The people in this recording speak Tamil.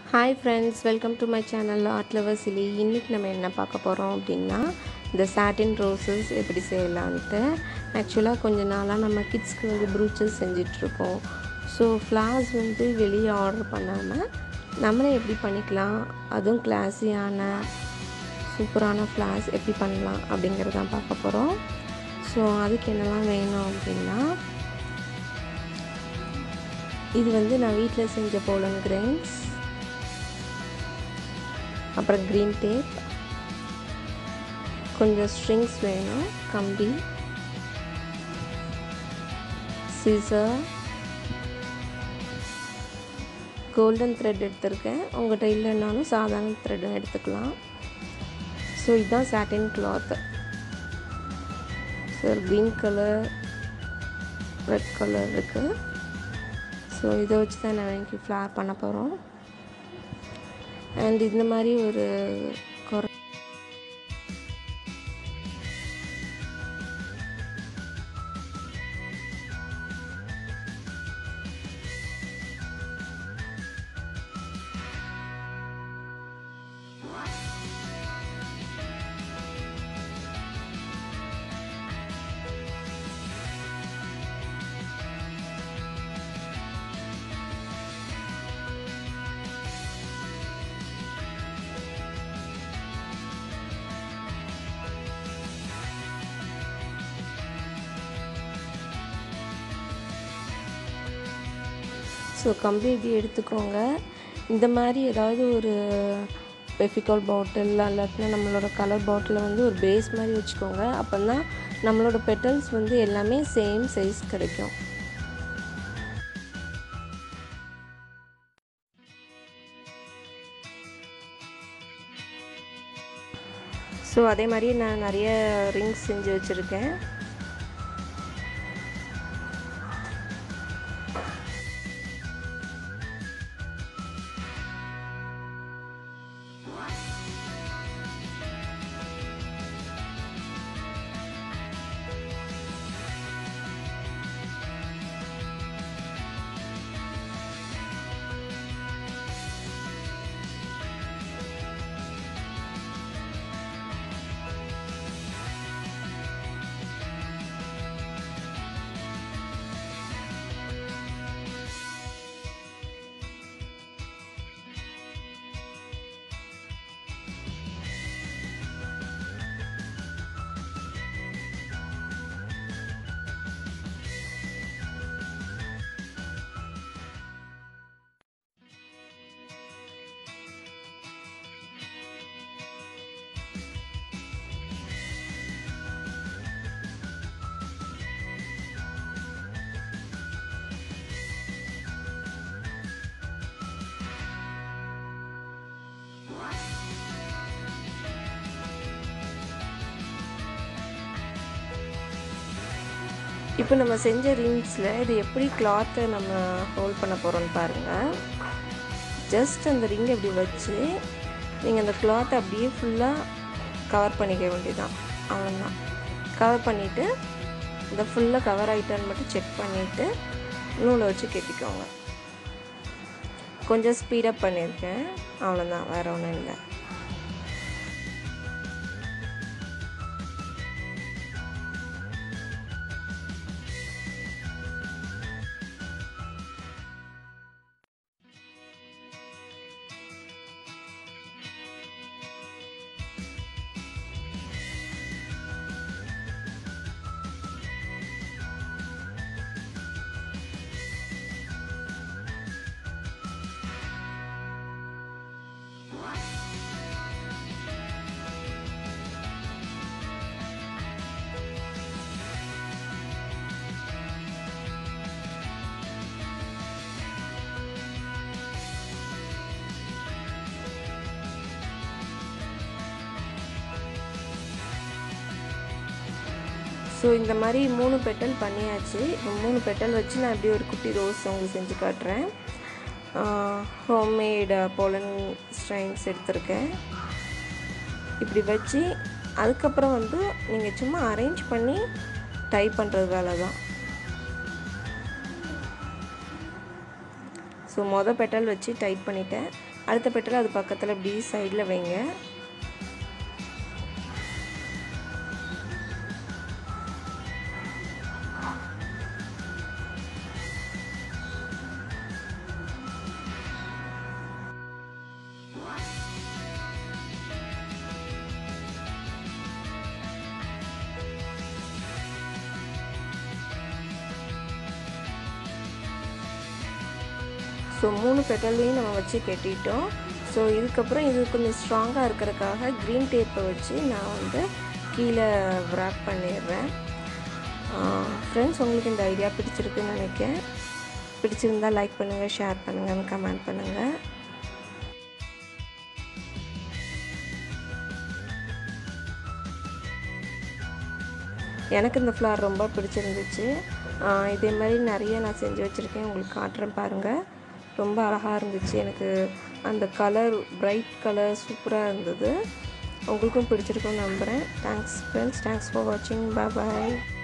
hi friends welcome to my channel art lover சிலி இன்றைக்கி நம்ம என்ன பார்க்க போகிறோம் அப்படின்னா இந்த சாட்டின் ரோசஸ் எப்படி செய்யலான்ட்டு ஆக்சுவலாக கொஞ்ச நாளாக நம்ம கிட்ஸ்க்கு வந்து ப்ரூச்சஸ் செஞ்சிட்ருக்கோம் ஸோ ஃப்ளார்ஸ் வந்து வெளியே ஆர்டர் பண்ணாமல் நம்மளே எப்படி பண்ணிக்கலாம் அதுவும் கிளாஸியான சூப்பரான ஃப்ளார்ஸ் எப்படி பண்ணலாம் அப்படிங்கிறதான் பார்க்க போகிறோம் ஸோ அதுக்கு என்னெல்லாம் வேணும் அப்படின்னா இது வந்து நான் வீட்டில் செஞ்ச போலன் கிரெயின்ஸ் அப்புறம் க்ரீன் டேப் கொஞ்சம் ஸ்ட்ரிங்ஸ் வேணும் கம்பி சிசர் கோல்டன் த்ரெட் எடுத்திருக்கேன் உங்கள்கிட்ட இல்லைன்னாலும் சாதாரண த்ரெட்டும் எடுத்துக்கலாம் ஸோ இதுதான் satin cloth so green colour red colour இருக்குது ஸோ இதை வச்சு தான் நான் இன்னைக்கு ஃப்ளார் பண்ண போகிறோம் அண்ட் இந்த மாதிரி ஒரு குறை ஸோ கம்பி இப்படி எடுத்துக்கோங்க இந்த மாதிரி ஏதாவது ஒரு பெஃபிகால் பாட்டில் இல்லாட்டினா நம்மளோட கலர் பாட்டிலில் வந்து ஒரு பேஸ் மாதிரி வச்சுக்கோங்க அப்போ தான் நம்மளோட பெட்டல்ஸ் வந்து எல்லாமே சேம் சைஸ் கிடைக்கும் ஸோ அதே மாதிரி நான் நிறைய ரிங்ஸ் செஞ்சு வச்சுருக்கேன் இப்போ நம்ம செஞ்ச ரிங்ஸில் இது எப்படி கிளாத்தை நம்ம ஹோல்ட் பண்ண போகிறோம்னு பாருங்கள் ஜஸ்ட் அந்த ரிங்கை இப்படி வச்சு நீங்கள் அந்த கிளாத்தை அப்படியே ஃபுல்லாக கவர் பண்ணிக்க வேண்டியதான் அவ்வளோதான் கவர் பண்ணிவிட்டு இந்த ஃபுல்லாக கவர் ஆகிட்டான்னு மட்டும் செக் பண்ணிவிட்டு நூலை வச்சு கெட்டிக்கோங்க கொஞ்சம் ஸ்பீடப் பண்ணியிருக்கேன் அவ்வளோதான் வேறு ஒன்றும் இல்லை ஸோ இந்த மாதிரி மூணு பெட்டல் பண்ணியாச்சு இப்போ மூணு பெட்டல் வச்சு நான் இப்படி ஒரு குட்டி ரோஸ் உங்களுக்கு செஞ்சு காட்டுறேன் ஹோம்மேட் போலன் ஸ்ட்ரைன்ஸ் எடுத்திருக்கேன் இப்படி வச்சு அதுக்கப்புறம் வந்து நீங்கள் சும்மா அரேஞ்ச் பண்ணி டைப் பண்ணுறது வேலை தான் ஸோ ஸோ மொதல் பெட்டல் வச்சு டைட் பண்ணிட்டேன் அடுத்த பெட்டல் அது பக்கத்தில் இப்படி சைடில் வைங்க ஸோ மூணு பெட்டல்லையும் நம்ம வச்சு கட்டிட்டோம் ஸோ இதுக்கப்புறம் இது கொஞ்சம் ஸ்ட்ராங்காக இருக்கிறதுக்காக க்ரீன் டேப்பை வச்சு நான் வந்து கீழே wrap பண்ணிடுறேன் ஃப்ரெண்ட்ஸ் உங்களுக்கு இந்த ஐடியா பிடிச்சிருக்குன்னு நினைக்கிறேன் பிடிச்சிருந்தா லைக் பண்ணுங்கள் ஷேர் பண்ணுங்கள் கமெண்ட் பண்ணுங்கள் எனக்கு இந்த ஃப்ளார் ரொம்ப பிடிச்சிருந்துச்சு ஆஹ் இதே மாதிரி நிறைய நான் செஞ்சு வச்சுருக்கேன் உங்களுக்கு காட்டுறேன் பாருங்கள் ரொம்ப அழகாக இருந்துச்சு எனக்கு அந்த கலர் பிரைட் கலர் சூப்பராக இருந்தது உங்களுக்கும் பிடிச்சிருக்கும்னு நம்புகிறேன் தேங்க்ஸ் ஃப்ரெண்ட்ஸ் தேங்க்ஸ் ஃபார் வாட்சிங் பாய்